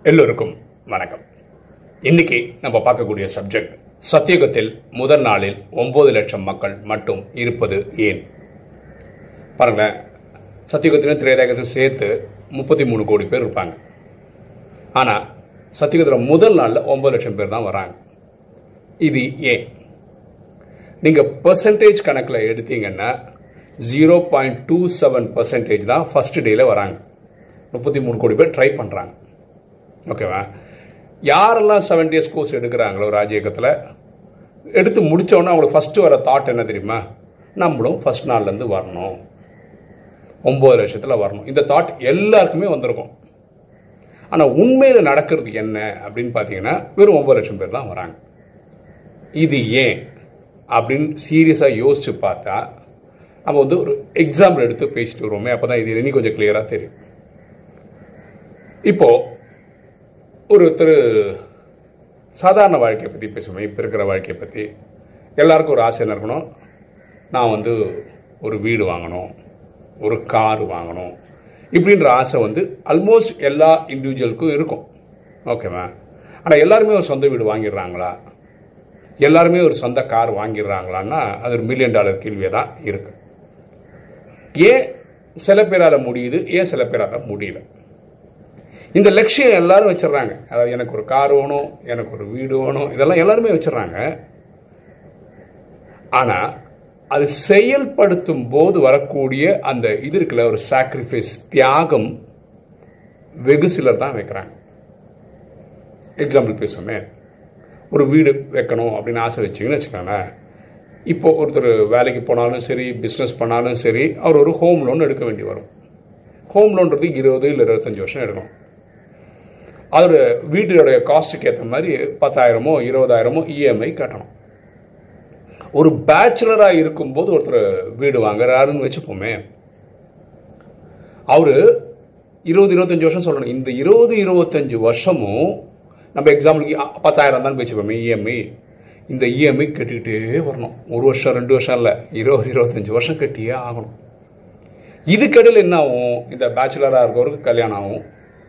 எல்லோருக்கும் வணக்கம் இன்னைக்கு நம்ம பார்க்கக்கூடிய சப்ஜெக்ட் சத்தியுகத்தில் முதல் நாளில் ஒன்பது லட்சம் மக்கள் மட்டும் இருப்பது ஏன் பாருங்களேன் சத்தியுகத்திலும் திரேதாயகத்திலும் சேர்த்து முப்பத்தி மூணு கோடி பேர் இருப்பாங்க ஆனா சத்தியுகத்தில் முதல் நாள்ல ஒன்பது லட்சம் பேர் தான் வராங்க இது ஏன் நீங்க பெர்சன்டேஜ் கணக்கில் எடுத்தீங்கன்னா zero point two seven percentage தான் ஃபர்ஸ்ட் டேல வராங்க முப்பத்தி மூணு கோடி பேர் ட்ரை பண்றாங்க ஓகேவா யாரெல்லாம் செவன் டேஸ் கோர்ஸ் எடுக்கிறாங்களோ ராஜயோகத்தில் எடுத்து முடிச்சோன்னா அவங்களுக்கு ஃபர்ஸ்ட் வர தாட் என்ன தெரியுமா நம்மளும் ஃபர்ஸ்ட் நாள்லேருந்து வரணும் ஒம்பது லட்சத்தில் வரணும் இந்த தாட் எல்லாருக்குமே வந்திருக்கும் ஆனால் உண்மையில் நடக்கிறது என்ன அப்படின்னு பார்த்தீங்கன்னா வெறும் ஒம்பது லட்சம் பேர் தான் வராங்க இது ஏன் அப்படின்னு சீரியஸாக யோசிச்சு பார்த்தா நம்ம வந்து ஒரு எக்ஸாம்பிள் எடுத்து பேசிட்டு வருவோமே அப்போ தான் இது இன்னும் கொஞ்சம் கிளியராக தெரியும் இப்போ ஒருத்தர் சாதாரண வாழ்க்கையை பற்றி பேசுவோம் இப்போ இருக்கிற வாழ்க்கையை பற்றி எல்லாருக்கும் ஒரு ஆசை என்ன இருக்கணும் நான் வந்து ஒரு வீடு வாங்கணும் ஒரு கார் வாங்கணும் இப்படின்ற ஆசை வந்து ஆல்மோஸ்ட் எல்லா இண்டிவிஜுவலுக்கும் இருக்கும் ஓகேவா ஆனால் எல்லாருமே ஒரு சொந்த வீடு வாங்கிடுறாங்களா எல்லாருமே ஒரு சொந்த கார் வாங்கிடுறாங்களான்னா அது ஒரு மில்லியன் டாலர் கேள்வியாக தான் இருக்கு ஏன் சில பேரால் முடியுது ஏன் சில பேரால் முடியல இந்த லட்சியம் எல்லாரும் வச்சிடறாங்க அதாவது எனக்கு ஒரு கார் வேணும் எனக்கு ஒரு வீடு வேணும் இதெல்லாம் எல்லாருமே வச்சிடறாங்க ஆனா அது செயல்படுத்தும் போது வரக்கூடிய அந்த இது இருக்குல்ல ஒரு சாக்ரிஃபைஸ் தியாகம் வெகு சிலர் தான் வைக்கிறாங்க எக்ஸாம்பிள் பேசுவோமே ஒரு வீடு வைக்கணும் அப்படின்னு ஆசை வச்சிங்கன்னு வச்சுக்கோங்களேன் இப்போ ஒருத்தர் வேலைக்கு போனாலும் சரி பிஸ்னஸ் பண்ணாலும் சரி அவர் ஒரு ஹோம் லோன் எடுக்க வேண்டி வரும் ஹோம் லோன்றது இருபது இல்லை இருபத்தஞ்சு வருஷம் எடுக்கணும் அதோட வீட்டுடைய காஸ்ட்டுக்கு ஏற்ற மாதிரி பத்தாயிரமோ இருபதாயிரமோ இஎம்ஐ கட்டணும் ஒரு பேச்சுலராக இருக்கும்போது ஒருத்தர் வீடு வாங்குறாருன்னு வச்சுப்போமே அவரு இருபது இருபத்தஞ்சு வருஷம் சொல்லணும் இந்த இருபது இருபத்தஞ்சு வருஷமும் நம்ம எக்ஸாம்பிளுக்கு பத்தாயிரம் தான் வச்சுப்போமே இஎம்ஐ இந்த இஎம்ஐ கட்டிக்கிட்டே வரணும் ஒரு வருஷம் ரெண்டு வருஷம் இல்லை இருபது இருபத்தஞ்சு வருஷம் கட்டியே ஆகணும் இதுக்கடையில் என்ன ஆகும் இந்த பேச்சுலராக இருக்கவருக்கு கல்யாணம் ஆகும்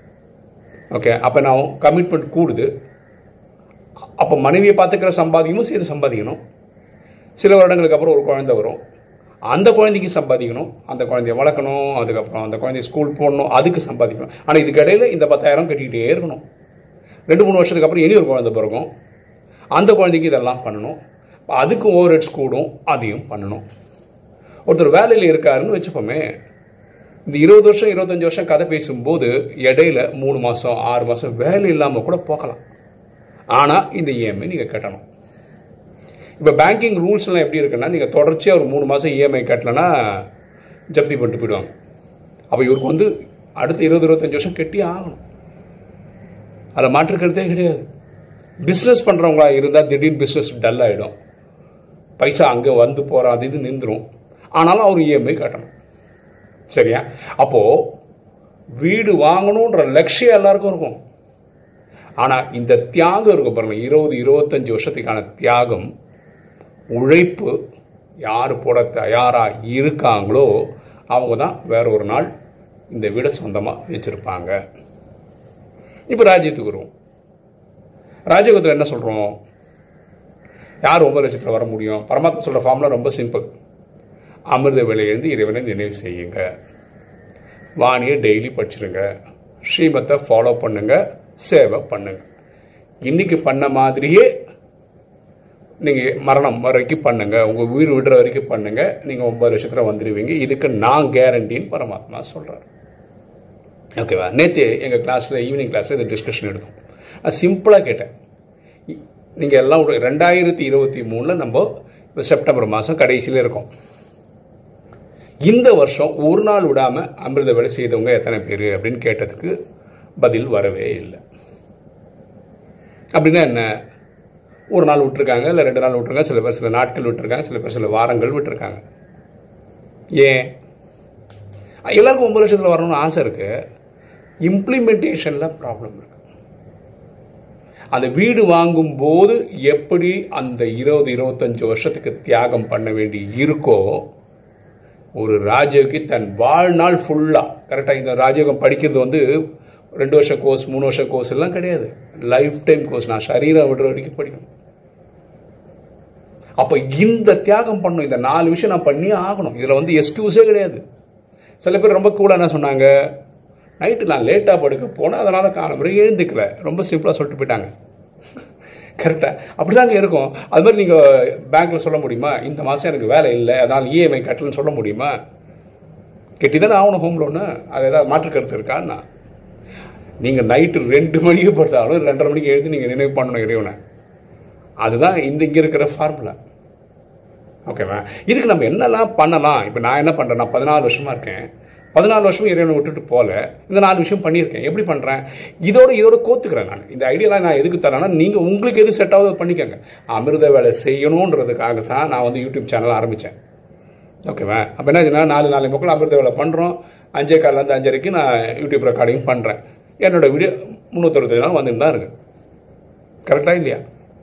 ஓகே அப்போ என்ன ஆகும் கமிட்மெண்ட் கூடுது அப்போ மனைவியை பார்த்துக்கிற சம்பாதிக்கணும் சேர்த்து சம்பாதிக்கணும் சில வருடங்களுக்கு அப்புறம் ஒரு குழந்தை வரும் அந்த குழந்தைக்கு சம்பாதிக்கணும் அந்த குழந்தைய வளர்க்கணும் அதுக்கப்புறம் அந்த குழந்தைய ஸ்கூல் போடணும் அதுக்கு சம்பாதிக்கணும் ஆனால் இதுக்கு இடையில இந்த பத்தாயிரம் கட்டிக்கிட்டே இருக்கணும் ரெண்டு மூணு வருஷத்துக்கு அப்புறம் இனி ஒரு குழந்தை பிறகும் அந்த குழந்தைக்கு இதெல்லாம் பண்ணணும் அதுக்கு ஓவர் ஹெட்ஸ் கூடும் அதையும் பண்ணணும் ஒருத்தர் வேலையில் இருக்காருன்னு வச்சுப்போமே இந்த இருபது வருஷம் இருபத்தஞ்சு வருஷம் கதை பேசும்போது இடையில மூணு மாசம் ஆறு மாசம் வேலை இல்லாம கூட போகலாம் ஆனா இந்த இஎம்ஐ நீங்க கட்டணும் இப்ப பேங்கிங் ரூல்ஸ் எல்லாம் எப்படி இருக்குன்னா நீங்க தொடர்ச்சியா ஒரு மூணு மாசம் இஎம்ஐ கட்டலன்னா ஜப்தி பண்ணிட்டு போயிடுவாங்க அப்ப இவருக்கு வந்து அடுத்த இருபது இருபத்தஞ்சு வருஷம் கட்டி ஆகணும் அதில் மாற்றுக்கிறதே கிடையாது பிஸ்னஸ் பண்ணுறவங்களா இருந்தால் திடீர்னு பிஸ்னஸ் டல் ஆகிடும் பைசா அங்கே வந்து போகிற அது இது நின்றுடும் ஆனாலும் அவர் இஎம்ஐ கட்டணும் சரியா அப்போ வீடு வாங்கணுன்ற லட்சியம் எல்லாருக்கும் இருக்கும் ஆனா இந்த தியாகம் இருக்கும் பாருங்க இருபது இருபத்தஞ்சு வருஷத்துக்கான தியாகம் உழைப்பு யார் போட தயாரா இருக்காங்களோ அவங்க தான் வேற ஒரு நாள் இந்த வீடை சொந்தமா வச்சிருப்பாங்க இப்ப ராஜ்யத்துக்கு வருவோம் ராஜயோகத்தில் என்ன சொல்றோம் யார் ஒன்பது லட்சத்தில் வர முடியும் பரமாத்மா சொல்ற ஃபார்முலா ரொம்ப சிம்பிள் அமிர்த வேலையிலிருந்து இறைவனை நினைவு செய்யுங்க வாணியை டெய்லி படிச்சிருங்க ஸ்ரீமத்தை ஃபாலோ பண்ணுங்க சேவை பண்ணுங்க இன்னைக்கு பண்ண மாதிரியே நீங்க மரணம் வரைக்கும் பண்ணுங்க உங்க உயிர் விடுற வரைக்கும் பண்ணுங்க நீங்க ஒன்பது லட்சத்துல வந்துடுவீங்க இதுக்கு நான் கேரண்டின்னு பரமாத்மா சொல்றாரு ஓகேவா நேற்று எங்க கிளாஸ்ல ஈவினிங் கிளாஸ்ல இந்த டிஸ்கஷன் எடுத்தோம் நான் சிம்பிளா கேட்டேன் நீங்க எல்லாம் ரெண்டாயிரத்தி இருபத்தி மூணுல நம்ம செப்டம்பர் மாசம் கடைசியில இருக்கோம் இந்த வருஷம் ஒரு நாள் விடாம அமிர்த வேலை செய்தவங்க எத்தனை பேர் அப்படின்னு கேட்டதுக்கு பதில் வரவே இல்லை அப்படின்னா என்ன ஒரு நாள் விட்டுருக்காங்க இல்லை ரெண்டு நாள் விட்டுருக்காங்க சில பேர் சில நாட்கள் விட்டுருக்காங்க சில பேர் சில வாரங்கள் விட்டுருக்காங்க ஏன் எல்லாருக்கும் ஒன்பது லட்சத்தில் வரணும்னு ஆசை இருக்கு இம்ப்ளிமெண்டேஷன்ல ப்ராப்ளம் இருக்கு அந்த வீடு வாங்கும் போது எப்படி அந்த இருபது இருபத்தஞ்சு வருஷத்துக்கு தியாகம் பண்ண வேண்டி இருக்கோ ஒரு ராஜயோகி தன் வாழ்நாள் ஃபுல்லா கரெக்டா இந்த ராஜயோகம் படிக்கிறது வந்து ரெண்டு வருஷம் கோர்ஸ் மூணு வருஷம் கோர்ஸ் எல்லாம் கிடையாது லைஃப் டைம் கோர்ஸ் நான் சரீரம் விடுற வரைக்கும் படிக்கணும் அப்ப இந்த தியாகம் பண்ணும் இந்த நாலு விஷயம் நான் பண்ணியே ஆகணும் இதுல வந்து எக்ஸ்கியூஸே கிடையாது சில பேர் ரொம்ப கூலா என்ன சொன்னாங்க நைட்டு நான் லேட்டாக படுக்க போனேன் அதனால காலம்புரை எழுந்துக்கல ரொம்ப சிம்பிளாக சொல்லிட்டு போயிட்டாங்க கரெக்டாக அப்படிதாங்க இருக்கும் அது மாதிரி நீங்கள் பேங்க்ல சொல்ல முடியுமா இந்த மாதம் எனக்கு வேலை இல்லை அதனால் இஎம்ஐ கட்டலன்னு சொல்ல முடியுமா கெட்டி தானே ஆகணும் ஹோம் லோனு அது ஏதாவது மாற்று கருத்து இருக்கான்னா நீங்கள் நைட்டு ரெண்டு மணிக்கு படுத்தாலும் ரெண்டரை மணிக்கு எழுதி நீங்கள் நினைவு பண்ணணும் இறைவனை அதுதான் இந்த இங்கே இருக்கிற ஃபார்முலா ஓகேவா இதுக்கு நம்ம என்னெல்லாம் பண்ணலாம் இப்போ நான் என்ன பண்ணுறேன் நான் பதினாலு வருஷமா இருக்கேன் பதினாலு வருஷம் இறைவனை விட்டுட்டு போல இந்த நாலு விஷயம் பண்ணியிருக்கேன் எப்படி பண்ணுறேன் இதோட இதோட கோத்துக்கிறேன் நான் இந்த ஐடியாலாம் நான் எதுக்கு தரேன்னா நீங்கள் உங்களுக்கு எது செட் ஆகுது பண்ணிக்கோங்க அமிர்த வேலை செய்யணுன்றதுக்காக தான் நான் வந்து யூடியூப் சேனல் ஆரம்பித்தேன் ஓகேவா அப்போ என்ன நாலு நாலு மக்கள் அமிர்த வேலை பண்ணுறோம் அஞ்சே காலிலேருந்து அஞ்சரைக்கு நான் யூடியூப் ரெக்கார்டிங் பண்ணுறேன் என்னோட வீடியோ முந்நூற்றறுபத்தஞ்சு நாள் வந்துட்டு தான் இருக்கு கரெக்டாக இல்லையா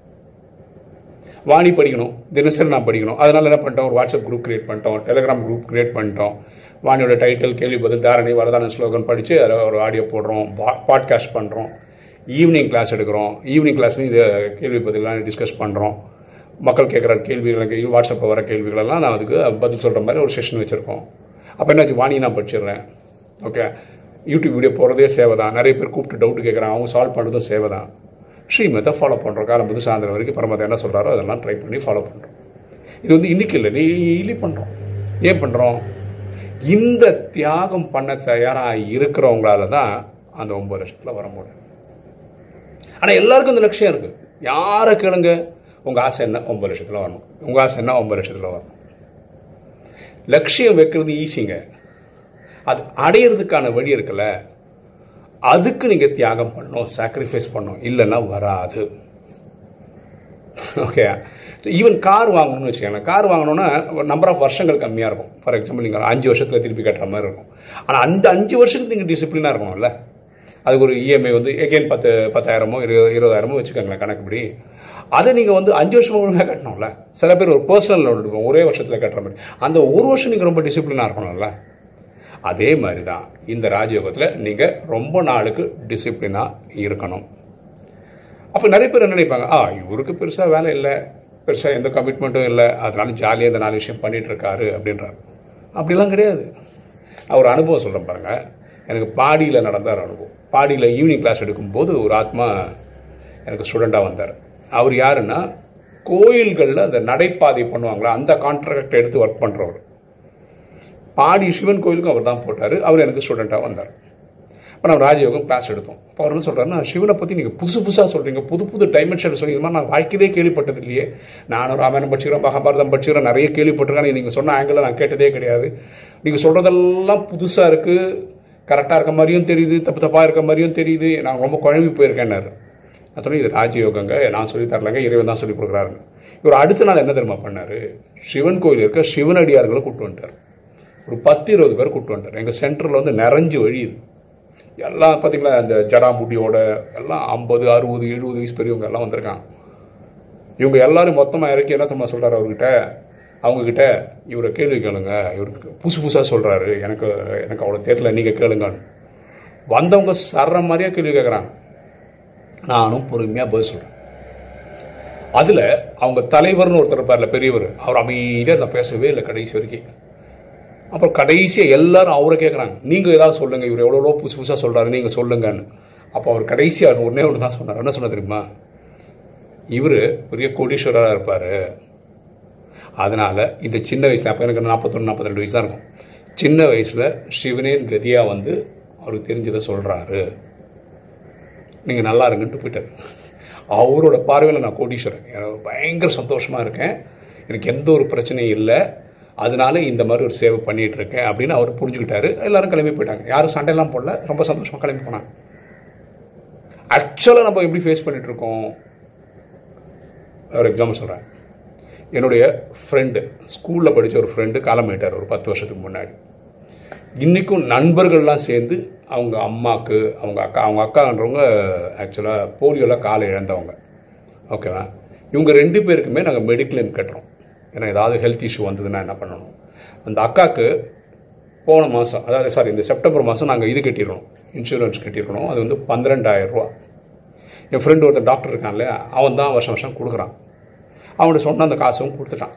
வாணி படிக்கணும் தினசரி நான் படிக்கணும் அதனால என்ன பண்ணிட்டோம் ஒரு வாட்ஸ்அப் குரூப் கிரியேட் பண்ணிட்டோம் டெலிகிராம் குரூப் கிரியேட் பண்ணிட்டோம் வாணியோட டைட்டில் கேள்வி பதில் தாரணி வரதான ஸ்லோகன் படித்து அதில் ஒரு ஆடியோ போடுறோம் பாட்காஸ்ட் பண்ணுறோம் ஈவினிங் கிளாஸ் எடுக்கிறோம் ஈவினிங் கிளாஸ்லையும் இது கேள்வி பதிலாம் டிஸ்கஸ் பண்ணுறோம் மக்கள் கேட்குற கேள்விகளுக்கு வாட்ஸ்அப்பில் வர கேள்விகளெல்லாம் நான் அதுக்கு பதில் சொல்கிற மாதிரி ஒரு செஷன் வச்சுருக்கோம் அப்போ என்னாச்சு வாணி நான் படிச்சிடுறேன் ஓகே யூடியூப் வீடியோ போகிறதே சேவை தான் நிறைய பேர் கூப்பிட்டு டவுட் கேட்குறாங்க அவங்க சால்வ் பண்ணுறதும் சேவை தான் ஸ்ரீமத்தை ஃபாலோ பண்ணுறோம் காலம் புது சாயந்தரம் வரைக்கும் பரமத்தை என்ன சொல்கிறாரோ அதெல்லாம் ட்ரை பண்ணி ஃபாலோ பண்ணுறோம் இது வந்து இன்னைக்கு இல்லை டெய்லி பண்ணுறோம் ஏன் பண்ணுறோம் இந்த தியாகம் பண்ண தயாராக இருக்கிறவங்களால தான் அந்த ஒன்பது லட்சத்தில் வர முடியும் ஆனால் எல்லாருக்கும் இந்த லட்சியம் இருக்கு யாரை கேளுங்க உங்கள் ஆசை என்ன ஒன்பது லட்சத்தில் வரணும் உங்கள் ஆசை என்ன ஒன்பது லட்சத்தில் வரணும் லட்சியம் வைக்கிறது ஈஸிங்க அது அடையிறதுக்கான வழி இருக்குல்ல அதுக்கு நீங்க தியாகம் பண்ணணும் சாக்ரிஃபைஸ் பண்ணணும் இல்லைன்னா வராது ஓகே ஈவன் கார் வாங்கணும்னு வச்சுக்கோங்க கார் வாங்கணும்னா நம்பர் ஆஃப் வருஷங்கள் கம்மியாக இருக்கும் ஃபார் எக்ஸாம்பிள் நீங்கள் அஞ்சு வருஷத்தில் திருப்பி கட்டுற மாதிரி இருக்கும் ஆனால் அந்த அஞ்சு வருஷத்துக்கு நீங்கள் டிசிப்ளினாக இருக்கணும்ல அதுக்கு ஒரு இஎம்ஐ வந்து எகெயின் பத்து பத்தாயிரமோ இருபது இருபதாயிரமோ வச்சுக்கோங்களேன் கணக்குப்படி அதை நீங்கள் வந்து அஞ்சு வருஷம் ஒழுங்காக கட்டணும்ல சில பேர் ஒரு பர்சனல் லோன் எடுப்போம் ஒரே வருஷத்தில் கட்டுற மாதிரி அந்த ஒரு வருஷம் நீங்கள் ரொம்ப டிசிப்ளினாக இருக்கணும்ல அதே மாதிரி தான் இந்த ராஜயோகத்தில் நீங்கள் ரொம்ப நாளுக்கு டிசிப்ளினாக இருக்கணும் அப்போ நிறைய பேர் என்ன நினைப்பாங்க ஆ இவருக்கு பெருசாக வேலை இல்லை பெருசாக எந்த கமிட்மெண்ட்டும் இல்லை அதனால ஜாலியாக இந்த நாலு விஷயம் பண்ணிட்டு இருக்காரு அப்படின்றாரு அப்படிலாம் கிடையாது அவர் அனுபவம் சொல்கிறேன் பாருங்க எனக்கு பாடியில் நடந்த ஒரு அனுபவம் பாடியில் ஈவினிங் கிளாஸ் எடுக்கும்போது ஒரு ஆத்மா எனக்கு ஸ்டூடெண்ட்டாக வந்தார் அவர் யாருன்னா கோயில்களில் அந்த நடைபாதை பண்ணுவாங்களா அந்த கான்ட்ராக்ட் எடுத்து ஒர்க் பண்ணுறவர் பாடி சிவன் கோயிலுக்கும் அவர் தான் போட்டார் அவர் எனக்கு ஸ்டூடெண்ட்டாக வந்தார் இப்போ நம்ம ராஜயோகம் கிளாஸ் எடுத்தோம் இப்போ அவர் என்ன சொல்கிறாருன்னா சிவனை பற்றி நீங்கள் புதுசு புதுசாக சொல்கிறீங்க புது புது டைமென்ஷன் சொல்லி இது மாதிரி நான் வாழ்க்கையிலே கேள்விப்பட்டது இல்லையே நானும் ராமாயணம் படிச்சுக்கிறேன் மகாபாரதம் படிச்சுக்கிறேன் நிறைய கேள்விப்பட்டிருக்கேன் நீங்கள் சொன்ன ஆங்கிளில் நான் கேட்டதே கிடையாது நீங்கள் சொல்கிறதெல்லாம் புதுசாக இருக்குது கரெக்டாக இருக்க மாதிரியும் தெரியுது தப்பு தப்பாக இருக்க மாதிரியும் தெரியுது நான் ரொம்ப குழம்பி போயிருக்கேன்னாரு நான் சொன்னேன் இது ராஜயோகங்க நான் சொல்லி தரலங்க இறைவன் தான் சொல்லி கொடுக்குறாருங்க இவர் அடுத்த நாள் என்ன தெரியுமா பண்ணாரு சிவன் கோயில் இருக்க சிவனடியார்களை கூப்பிட்டு வந்துட்டார் ஒரு பத்து இருபது பேர் கூப்பிட்டு வந்துட்டார் எங்கள் சென்டரில் வந்து நிறைஞ்சு வழியுது எல்லாம் பார்த்தீங்களா அந்த ஜடாமுடியோட எல்லாம் ஐம்பது அறுபது எழுபது வயசு பெரியவங்க எல்லாம் வந்திருக்காங்க இவங்க எல்லாரும் மொத்தமாக இறக்கி என்ன தெரியுமா சொல்கிறார் அவர்கிட்ட அவங்கக்கிட்ட இவரை கேள்வி கேளுங்க இவருக்கு புதுசு புதுசாக சொல்கிறாரு எனக்கு எனக்கு அவ்வளோ தெரியல நீங்கள் கேளுங்கன்னு வந்தவங்க சர்ற மாதிரியே கேள்வி கேட்குறாங்க நானும் பொறுமையாக பதில் சொல்கிறேன் அதில் அவங்க தலைவர்னு ஒருத்தர் இருப்பார்ல பெரியவர் அவர் அமைதியாக நான் பேசவே இல்லை கடைசி வரைக்கும் அப்புறம் கடைசியாக எல்லாரும் அவரை கேட்குறாங்க நீங்கள் ஏதாவது சொல்லுங்கள் இவர் எவ்வளோ புதுசு புதுசாக சொல்கிறாரு நீங்கள் சொல்லுங்கன்னு அப்போ அவர் கடைசியாக ஒன்றே ஒன்று தான் சொன்னார் என்ன சொன்ன தெரியுமா இவர் பெரிய கோடீஸ்வரராக இருப்பார் அதனால் இந்த சின்ன வயசில் அப்போ எனக்கு நாற்பத்தொன்று நாற்பத்தி வயசு தான் இருக்கும் சின்ன வயசில் சிவனேன் கதியாக வந்து அவருக்கு தெரிஞ்சதை சொல்கிறாரு நீங்கள் நல்லா இருங்கன்ட்டு போயிட்டார் அவரோட பார்வையில் நான் கோடீஸ்வரன் எனக்கு பயங்கர சந்தோஷமாக இருக்கேன் எனக்கு எந்த ஒரு பிரச்சனையும் இல்லை அதனால இந்த மாதிரி ஒரு சேவை பண்ணிட்டு இருக்கேன் அப்படின்னு அவர் புரிஞ்சுக்கிட்டாரு எல்லாரும் கிளம்பி போயிட்டாங்க யாரும் சண்டையெல்லாம் போடல ரொம்ப சந்தோஷமாக கிளம்பி போனாங்க ஆக்சுவலாக நம்ம எப்படி ஃபேஸ் பண்ணிட்டு இருக்கோம் ஒரு எக்ஸாம்பிள் சொல்கிறேன் என்னுடைய ஃப்ரெண்டு ஸ்கூலில் படித்த ஒரு ஃப்ரெண்டு காலமாயிட்டார் ஒரு பத்து வருஷத்துக்கு முன்னாடி இன்றைக்கும் நண்பர்கள்லாம் சேர்ந்து அவங்க அம்மாவுக்கு அவங்க அக்கா அவங்க அக்கான்றவங்க ஆக்சுவலாக போலியோவில் காலை இழந்தவங்க ஓகேவா இவங்க ரெண்டு பேருக்குமே நாங்கள் மெடிக்ளைம் கட்டுறோம் ஏன்னா ஏதாவது ஹெல்த் இஷ்யூ வந்ததுன்னா என்ன பண்ணணும் அந்த அக்காவுக்கு போன மாதம் அதாவது சாரி இந்த செப்டம்பர் மாதம் நாங்கள் இது கட்டிடுறோம் இன்சூரன்ஸ் கட்டியிருக்கணும் அது வந்து பன்னிரெண்டாயிரம் ரூபா என் ஃப்ரெண்டு ஒருத்தர் டாக்டர் இருக்கான்ல அவன் தான் வருஷம் வருஷம் கொடுக்குறான் அவன்கிட்ட சொன்ன அந்த காசும் கொடுத்துட்டான்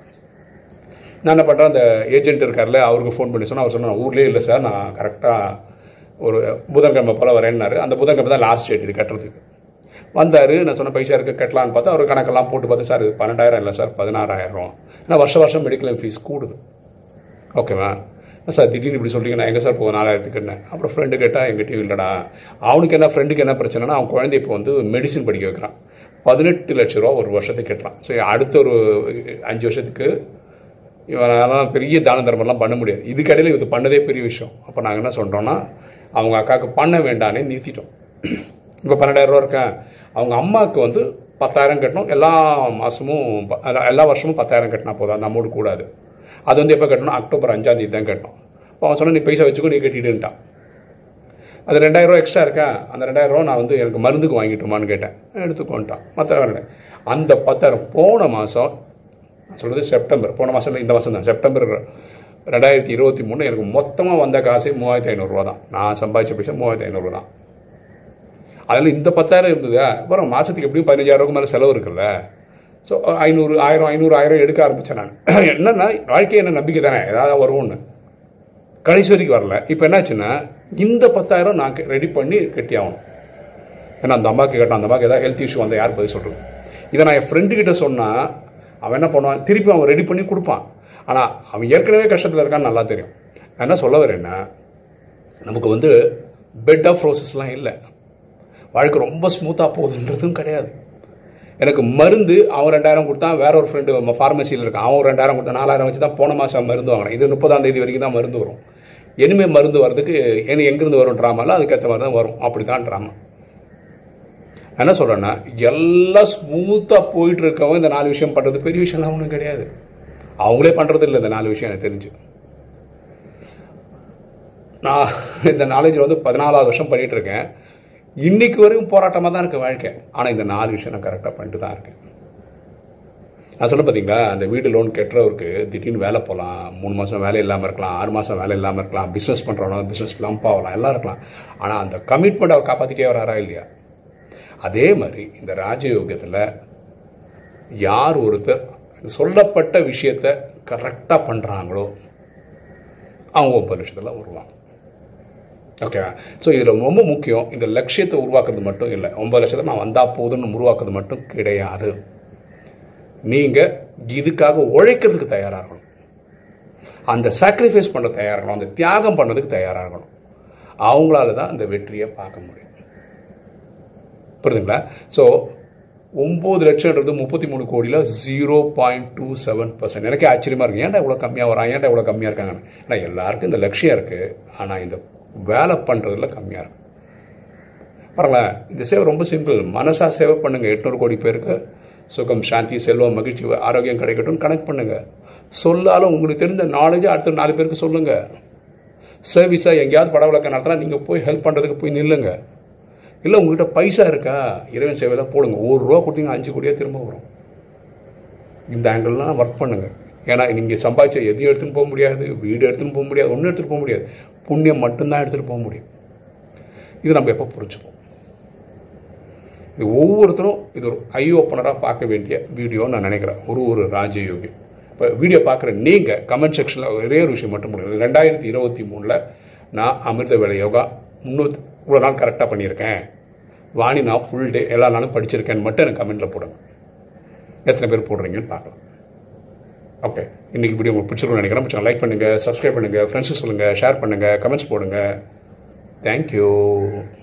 நான் என்ன பண்ணுறேன் அந்த ஏஜென்ட் இருக்கார்ல அவருக்கு ஃபோன் பண்ணி சொன்னால் அவர் சொன்னால் ஊர்லேயே இல்லை சார் நான் கரெக்டாக ஒரு புதன்கிழமை போல் வரேன்னாரு அந்த புதன்கிழமை தான் லாஸ்ட் டேட் இது கட்டுறதுக்கு வந்தார் நான் சொன்ன பைசா இருக்கு கட்டலான்னு பார்த்தா அவர் கணக்கெல்லாம் போட்டு பார்த்து சார் இது பன்னெண்டாயிரம் இல்லை சார் பதினாறாயிரம் ஏன்னா வருஷம் வருஷம் மெடிக்கல் ஃபீஸ் கூடுது ஓகேவா சார் திடீர்னு இப்படி சொல்றீங்க நான் எங்கே சார் போகும் நாலாயிரத்துக்குன்னு அப்புறம் ஃப்ரெண்டு கேட்டால் எங்கிட்டையும் இல்லைடா அவனுக்கு என்ன ஃப்ரெண்டுக்கு என்ன பிரச்சனைனா அவன் குழந்தை இப்போ வந்து மெடிசின் படிக்க வைக்கிறான் பதினெட்டு லட்ச ரூபா ஒரு வருஷத்துக்கு கட்டுறான் ஸோ அடுத்த ஒரு அஞ்சு வருஷத்துக்கு இவனால பெரிய தான தர்மம்லாம் பண்ண முடியாது இதுக்கடையில் இது பண்ணதே பெரிய விஷயம் அப்போ நாங்கள் என்ன சொல்கிறோம்னா அவங்க அக்காவுக்கு பண்ண வேண்டானே நிறுத்திட்டோம் இப்போ பன்னெண்டாயிரம் ரூபா இருக்கேன் அவங்க அம்மாவுக்கு வந்து பத்தாயிரம் கட்டணும் எல்லா மாதமும் எல்லா வருஷமும் பத்தாயிரம் கட்டினா போதும் அந்த அமௌண்ட் கூடாது அது வந்து எப்போ கட்டணும் அக்டோபர் அஞ்சாம் தேதி தான் கட்டணும் இப்போ அவன் சொன்ன நீ பைசா வச்சுக்கோ நீ கட்டிட்டுன்ட்டான் அது ரெண்டாயிரம் ரூபா எக்ஸ்ட்ரா இருக்கா அந்த ரெண்டாயிரம் ரூபா நான் வந்து எனக்கு மருந்துக்கு வாங்கிட்டுமான்னு கேட்டேன் எடுத்துக்கோன்ட்டான் மற்ற அந்த பத்தாயிரம் போன மாதம் நான் சொல்கிறது செப்டம்பர் போன மாதம் இல்லை இந்த மாதம் தான் செப்டம்பர் ரெண்டாயிரத்தி இருபத்தி மூணு எனக்கு மொத்தமாக வந்த காசு மூவாயிரத்தி ஐநூறுரூவா தான் நான் சம்பாதிச்ச பைசா மூவாயிரத்தி ஐநூறுரூவா தான் அதில் இந்த பத்தாயிரம் இருந்தது அப்புறம் மாதத்துக்கு எப்படியும் பதினஞ்சாயிரம் மேலே செலவு இருக்குல்ல ஸோ ஐநூறு ஆயிரம் ஐநூறு ஆயிரம் எடுக்க ஆரம்பித்தேன் நான் என்னன்னா வாழ்க்கை என்ன நம்பிக்கை தானே ஏதாவது வரும்னு கடைசி வரைக்கும் வரல இப்போ என்னாச்சுன்னா இந்த பத்தாயிரம் நான் ரெடி பண்ணி கட்டி ஆகணும் ஏன்னா அந்த அம்மாவுக்கு கேட்டோம் அந்த அம்மாவுக்கு ஏதாவது ஹெல்த் இஷ்யூ வந்தால் யார் பதில் சொல்கிறது இதை நான் என் ஃப்ரெண்டு கிட்ட சொன்னால் அவன் என்ன பண்ணுவான் திருப்பி அவன் ரெடி பண்ணி கொடுப்பான் ஆனால் அவன் ஏற்கனவே கஷ்டத்தில் இருக்கான்னு நல்லா தெரியும் நான் என்ன சொல்ல வரேன்னா நமக்கு வந்து பெட் ஆஃப் ரோசஸ்லாம் இல்லை வாழ்க்கை ரொம்ப ஸ்மூத்தாக போகுதுன்றதும் கிடையாது எனக்கு மருந்து அவன் ரெண்டாயிரம் கொடுத்தான் வேற ஒரு ஃப்ரெண்டு ஃபார்மசியில் இருக்கான் அவன் ரெண்டாயிரம் கொடுத்தான் நாலாயிரம் வச்சு தான் போன மாதம் மருந்து வாங்கினேன் இது முப்பதாம் தேதி வரைக்கும் தான் மருந்து வரும் இனிமேல் மருந்து வர்றதுக்கு என்ன எங்கேருந்து வரும் ட்ராமால அதுக்கேற்ற மாதிரி தான் வரும் அப்படி தான் ட்ராமா என்ன சொல்கிறேன்னா எல்லாம் ஸ்மூத்தாக போயிட்டு இருக்கவன் இந்த நாலு விஷயம் பண்ணுறது பெரிய விஷயம்லாம் ஒன்றும் கிடையாது அவங்களே பண்ணுறது இல்லை இந்த நாலு விஷயம் எனக்கு தெரிஞ்சு நான் இந்த நாலேஜில் வந்து பதினாலாவது வருஷம் பண்ணிட்டு இருக்கேன் இன்னைக்கு வரைக்கும் போராட்டமாக தான் இருக்கு வாழ்க்கை ஆனால் இந்த நாலு விஷயம் நான் கரெக்டாக பண்ணிட்டு தான் இருக்கேன் நான் சொல்ல பார்த்தீங்களா அந்த வீடு லோன் கட்டுறவருக்கு திடீர்னு வேலை போகலாம் மூணு மாதம் வேலை இல்லாமல் இருக்கலாம் ஆறு மாதம் வேலை இல்லாமல் இருக்கலாம் பிஸ்னஸ் பண்ணுறவங்க பிஸ்னஸ் லம்ப் ஆகலாம் எல்லாம் இருக்கலாம் ஆனால் அந்த கமிட்மெண்ட் அவர் காப்பாற்றிட்டே வராரா இல்லையா அதே மாதிரி இந்த ராஜயோகத்தில் யார் ஒருத்தர் சொல்லப்பட்ட விஷயத்த கரெக்டாக பண்ணுறாங்களோ அவங்க ஒன்பது லட்சத்தில் வருவாங்க ஓகேவா ஸோ இதில் ரொம்ப முக்கியம் இந்த லட்சியத்தை உருவாக்குறது மட்டும் இல்லை ஒன்பது லட்சத்தை நான் வந்தால் போதும்னு உருவாக்குறது மட்டும் கிடையாது நீங்கள் இதுக்காக உழைக்கிறதுக்கு தயாராக இருக்கணும் அந்த சாக்ரிஃபைஸ் பண்ண தயாராக இருக்கணும் அந்த தியாகம் பண்ணதுக்கு தயாராக இருக்கணும் அவங்களால தான் அந்த வெற்றியை பார்க்க முடியும் புரியுதுங்களா ஸோ ஒம்பது லட்சம்ன்றது முப்பத்தி மூணு கோடியில் zero point two seven percent எனக்கே ஆச்சரியமாக இருக்கு ஏன்டா இவ்வளோ கம்மியாக வரான் ஏன்டா இவ்வளோ கம்மியாக இருக்காங்க ஏன்னா எல்லாருக்கும் இந்த லட்சியம் இருக்குது ஆனால் இந்த வேலை பண்ணுறதுல கம்மியாக இருக்கு பாருங்களேன் இந்த சேவை ரொம்ப சிம்பிள் மனசாக சேவை பண்ணுங்க எட்நூறு கோடி பேருக்கு சுகம் சாந்தி செல்வம் மகிழ்ச்சி ஆரோக்கியம் கிடைக்கட்டும் கனெக்ட் பண்ணுங்க சொல்லாலும் உங்களுக்கு தெரிஞ்ச நாலேஜ் அடுத்த நாலு பேருக்கு சொல்லுங்க சர்வீஸாக எங்கேயாவது பட விளக்க நடத்தினா நீங்கள் போய் ஹெல்ப் பண்ணுறதுக்கு போய் நில்லுங்க இல்லை உங்ககிட்ட பைசா இருக்கா இறைவன் சேவையில் போடுங்க ஒரு ரூபா கொடுத்தீங்க அஞ்சு கோடியாக திரும்ப வரும் இந்த ஆங்கிள்லாம் ஒர்க் பண்ணுங்க ஏன்னா நீங்கள் சம்பாதிச்ச எதையும் எடுத்துன்னு போக முடியாது வீடு எடுத்துன்னு போக முடியாது ஒன்றும் எடுத்துகிட்டு போக முடியாது புண்ணியம் மட்டும்தான் எடுத்துகிட்டு போக முடியும் இது நம்ம எப்போ புரிஞ்சுப்போம் இது ஒவ்வொருத்தரும் இது ஒரு ஐ ஓப்பனராக பார்க்க வேண்டிய வீடியோன்னு நான் நினைக்கிறேன் ஒரு ஒரு ராஜயோகி இப்போ வீடியோ பார்க்குற நீங்கள் கமெண்ட் செக்ஷனில் ஒரே ஒரு விஷயம் மட்டும் முடியும் ரெண்டாயிரத்தி இருபத்தி மூணில் நான் அமிர்த வேலை யோகா முந்நூற்றி இவ்வளோ நாள் கரெக்டாக பண்ணியிருக்கேன் வாணி நான் ஃபுல் டே எல்லா நாளும் படிச்சிருக்கேன்னு மட்டும் எனக்கு கமெண்ட்டில் போடுங்க எத்தனை பேர் போடுறீங்கன்னு பார்க்கலாம் ஓகே இன்னைக்கு வீடியோ உங்களுக்கு பிடிச்சிருக்கோம்னு நினைக்கிறேன் பிடிச்சா லைக் பண்ணுங்கள் சப்ஸ்கிரைப் பண்ணுங்கள் ஃப்ரெண்ட்ஸுக்கு சொல்லுங்கள் ஷேர் பண்ணுங்கள் கமெண்ட்ஸ் போடுங்க தேங்க்யூ